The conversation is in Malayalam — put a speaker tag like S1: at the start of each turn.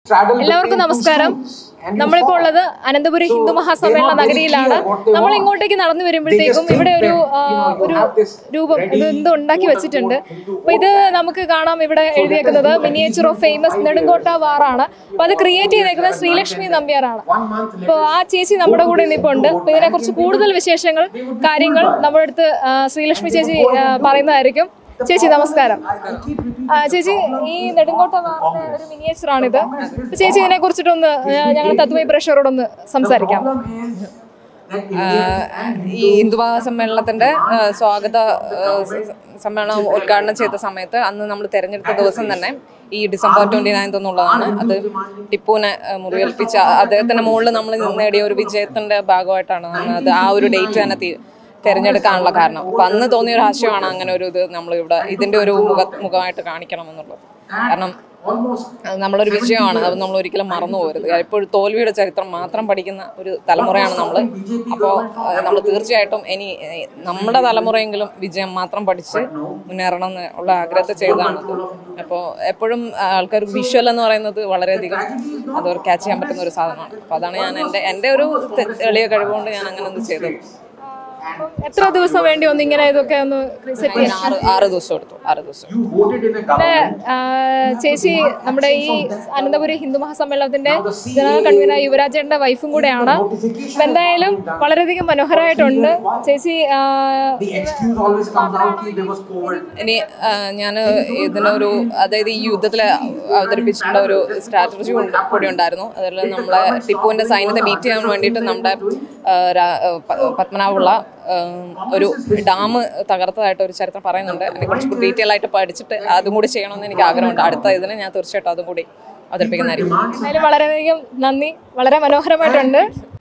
S1: എല്ലാവർക്കും നമസ്കാരം നമ്മളിപ്പോൾ ഉള്ളത് അനന്തപുരം ഹിന്ദു മഹാസമ്മേളന നഗരിയിലാണ് നമ്മൾ ഇങ്ങോട്ടേക്ക് നടന്നു വരുമ്പോഴത്തേക്കും ഇവിടെ ഒരു ആ, ഒരു രൂപം ഇത് എന്തോ ഉണ്ടാക്കി വെച്ചിട്ടുണ്ട് അപ്പൊ ഇത് നമുക്ക് കാണാം ഇവിടെ എഴുതിയേക്കുന്നത് മിനിയേച്ചർ ഓഫ് ഫേമസ് നെടുങ്കോട്ട വാറാണ് അപ്പൊ അത് ക്രിയേറ്റ് ചെയ്തേക്കുന്നത് ശ്രീലക്ഷ്മി നമ്പ്യാറാണ് അപ്പോൾ ആ ചേച്ചി നമ്മുടെ കൂടെ നിൽപ്പുണ്ട് അപ്പൊ ഇതിനെക്കുറിച്ച് കൂടുതൽ വിശേഷങ്ങൾ കാര്യങ്ങൾ നമ്മുടെ അടുത്ത് ആ, ശ്രീലക്ഷ്മി ചേച്ചി ആ, പറയുന്നതായിരിക്കും ചേച്ചി നമസ്കാരം ആ, ചേച്ചി ഈ നെടുങ്കോട്ട വാറിന്റെ ഒരു മിനിയേച്ചർ ആണിത് അപ്പൊ ചേച്ചി ഇതിനെ കുറിച്ചിട്ടൊന്ന് ഞങ്ങൾ തത്വമൈ പ്രേക്ഷകരോടൊന്ന് സംസാരിക്കാം
S2: ആഹ് ഈ ഹിന്ദു മഹാസമ്മേളനത്തിന്റെ ആഹ് സ്വാഗത ആഹ് സ- സമ്മേളനം ഉദ്ഘാടനം ചെയ്ത സമയത്ത് അന്ന് നമ്മൾ തെരഞ്ഞെടുത്ത ദിവസം തന്നെ ഈ ഡിസംബർ ട്വന്റി നയൻത് എന്നുള്ളതാണ് അത് ടിപ്പുവിനെ ആഹ് മുറിവേൽപ്പിച്ച അദ്ദേഹത്തിന്റെ മുകളിൽ നമ്മൾ നേടിയ ഒരു വിജയത്തിന്റെ ഭാഗമായിട്ടാണ് നമ്മൾ അത് ആ ഒരു ഡേറ്റ് തന്നെ തീ- തെരഞ്ഞെടുക്കാനുള്ള കാരണം അപ്പൊ അന്ന് തോന്നിയ ഒരു ആശയമാണ് അങ്ങനെ ഒരു ഇത് നമ്മൾ ഇവിടെ ഇതിന്റെ ഒരു മുഖ മുഖമായിട്ട് കാണിക്കണം എന്നുള്ളത് കാരണം അത് നമ്മളൊരു വിഷയമാണ് അത് നമ്മൾ ഒരിക്കലും മറന്നു പോകരുത് എപ്പോഴും തോൽവിയുടെ ചരിത്രം മാത്രം പഠിക്കുന്ന ഒരു തലമുറയാണ് നമ്മൾ അപ്പോൾ നമ്മൾ തീർച്ചയായിട്ടും ഇനി ഏഹ്, നമ്മുടെ തലമുറയെങ്കിലും വിജയം മാത്രം പഠിച്ച് മുന്നേറണം എന്ന് ഉള്ള ആഗ്രഹത്തെ ചെയ്തതാണ് അപ്പോൾ എപ്പോഴും ആൾക്കാർ വിഷ്വൽ എന്ന് പറയുന്നത് വളരെയധികം അത് ക്യാച്ച് ചെയ്യാൻ പറ്റുന്ന ഒരു സാധനമാണ് അപ്പോൾ അതാണ് ഞാൻ എൻ്റെ എൻ്റെ ഒരു തെ- എളിയ കഴിവുകൊണ്ട് ഞാൻ അങ്ങനെ ഒന്ന് ചെയ്തത്
S1: അപ്പം എത്ര ദിവസം വേണ്ടി ഒന്ന് ഇങ്ങനെ ഇതൊക്കെ ഒന്ന് സെറ്റ് ചെയ്യാൻ
S2: ഞാൻ ആറ് ആറ് ദിവസം എടുത്തു ആറ് ദിവസം
S1: പിന്നെ ആ, ചേച്ചി നമ്മുടെ ഈ അനന്തപുരം ഹിന്ദു മഹാസമ്മേളനത്തിന്റെ ജനറൽ കൺവീനർ യുവരാജേട്ടന്റെ വൈഫും കൂടെയാണ് അപ്പൊ എന്തായാലും വളരെയധികം മനോഹരമായിട്ടുണ്ട് ചേച്ചി ആ,
S2: ഇനി ഞാൻ ഇതിനൊരു അതായത് ഈ യുദ്ധത്തിൽ അവതരിപ്പിച്ചിട്ടുള്ള ഒരു സ്ട്രാറ്റജി കൂടി ഉണ്ടായിരുന്നു അതിൽ നമ്മളെ ടിപ്പുവിന്റെ സൈന്യത്തെ മീറ്റ് ചെയ്യാൻ വേണ്ടിയിട്ട് നമ്മുടെ ആ, രാ- ആ, പ- പത്മനാഭുള്ള ആ, ഒരു ഡാം തകർത്തതായിട്ട് ഒരു ചരിത്രം പറയുന്നുണ്ട് അതിനെ കുറച്ച് ഡീറ്റെയിൽ ആയിട്ട് പഠിച്ചിട്ട് അതും കൂടി ചെയ്യണമെന്ന് എനിക്ക് ആഗ്രഹമുണ്ട് അടുത്ത ഇതിന് ഞാൻ തീർച്ചയായിട്ടും അതും കൂടി അവതരിപ്പിക്കുന്നതായിരിക്കും
S1: എന്തായാലും വളരെയധികം നന്ദി വളരെ മനോഹരമായിട്ടുണ്ട്